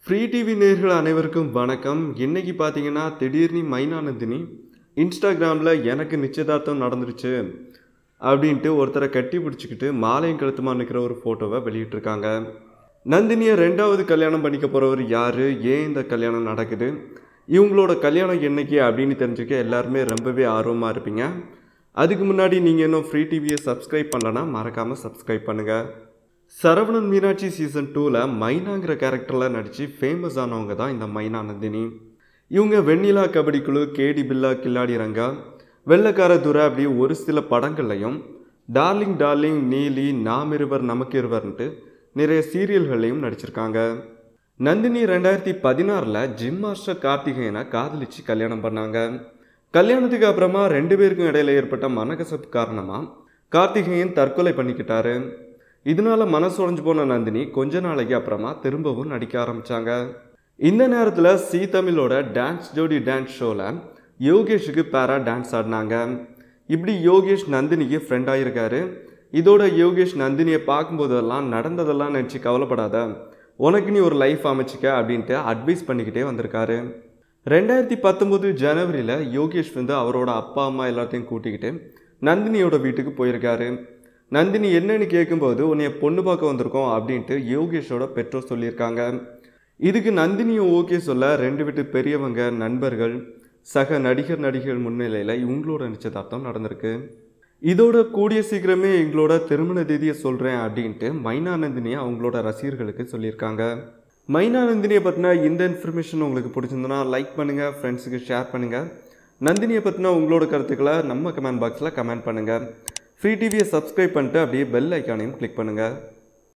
free TV நேர்கள் அனைவருக்கும் வணக்கம் இன்னைக்கு பார்த்தீங்கன்னா திடீர்னு மைனா நந்தினி இன்ஸ்டாகிராமில் எனக்கு நிச்சயதார்த்தம் நடந்துருச்சு அப்படின்ட்டு ஒருத்தரை கட்டி பிடிச்சிக்கிட்டு மாலையும் கழுத்துமா நிற்கிற ஒரு ஃபோட்டோவை வெளியிட்டிருக்காங்க நந்தினியை ரெண்டாவது கல்யாணம் பண்ணிக்க போகிறவர் யார் ஏன் இந்த கல்யாணம் நடக்குது இவங்களோட கல்யாணம் என்னைக்கு அப்படின்னு தெரிஞ்சுக்க எல்லாருமே ரொம்பவே ஆர்வமாக இருப்பீங்க அதுக்கு முன்னாடி நீங்கள் இன்னும் ஃப்ரீ டிவியை சப்ஸ்கிரைப் பண்ணலன்னா மறக்காமல் சப்ஸ்கிரைப் பண்ணுங்கள் சரவணன் மீனாட்சி சீசன் டூவில் மைனாங்கிற கேரக்டரில் நடித்து ஃபேமஸ் ஆனவங்க தான் இந்த மைனா நந்தினி இவங்க வெண்ணிலா கபடி குழு கேடி பில்லா கில்லாடி ரங்கா வெள்ளக்கார துரை அப்படி ஒரு சில படங்கள்லையும் டார்லிங் டார்லிங் நீலி நாம் இருவர் நமக்கு இருவர்ன்ட்டு நிறைய சீரியல்கள்லையும் நடிச்சிருக்காங்க நந்தினி ரெண்டாயிரத்தி பதினாறில் ஜிம் மாஸ்டர் கார்த்திகேயனை காதலிச்சு கல்யாணம் பண்ணாங்க கல்யாணத்துக்கு அப்புறமா ரெண்டு பேருக்கும் இடையில ஏற்பட்ட மனக்கசப்பு காரணமாக கார்த்திகேயன் தற்கொலை பண்ணிக்கிட்டாரு இதனால மனசு உடைஞ்சு போன நந்தினி கொஞ்ச நாளைக்கு அப்புறமா திரும்பவும் நடிக்க ஆரம்பிச்சாங்க இந்த நேரத்தில் சி தமிழோட டான்ஸ் ஜோடி டான்ஸ் ஷோவில் யோகேஷுக்கு பேரா டான்ஸ் ஆடினாங்க இப்படி யோகேஷ் நந்தினிக்கு ஃப்ரெண்ட் ஆகியிருக்காரு இதோட யோகேஷ் நந்தினியை பார்க்கும்போதெல்லாம் நடந்ததெல்லாம் நினச்சி கவலைப்படாத உனக்கு நீ ஒரு லைஃப் அமைச்சிக்க அப்படின்ட்டு அட்வைஸ் பண்ணிக்கிட்டே வந்திருக்காரு ரெண்டாயிரத்தி பத்தொம்போது ஜனவரியில் யோகேஷ் வந்து அவரோட அப்பா அம்மா எல்லாத்தையும் கூட்டிக்கிட்டு நந்தினியோட வீட்டுக்கு போயிருக்காரு நந்தினி என்னன்னு கேட்கும்போது உன்னைய பொண்ணு பார்க்க வந்திருக்கோம் அப்படின்ட்டு யோகேஷோட பெற்றோர் சொல்லியிருக்காங்க இதுக்கு நந்தினியும் ஓகே சொல்ல ரெண்டு வீட்டு பெரியவங்க நண்பர்கள் சக நடிகர் நடிகர்கள் முன்னிலையில் இவங்களோட நிச்சயதார்த்தம் நடந்திருக்கு இதோட கூடிய சீக்கிரமே எங்களோட திருமண தேதியை சொல்கிறேன் அப்படின்ட்டு மைனா நந்தினியை அவங்களோட ரசிகர்களுக்கு சொல்லியிருக்காங்க மைனா நந்தினியை பற்றின இந்த இன்ஃபர்மேஷன் உங்களுக்கு பிடிச்சிருந்தனா லைக் பண்ணுங்கள் ஃப்ரெண்ட்ஸுக்கு ஷேர் பண்ணுங்கள் நந்தினியை பற்றின உங்களோட கருத்துக்களை நம்ம கமெண்ட் பாக்ஸில் கமெண்ட் பண்ணுங்கள் ஃப்ரீ டிவியை சப்ஸ்கிரைப் பண்ணிட்டு அப்படியே பெல் ஐக்கானையும் கிளிக் பண்ணுங்கள்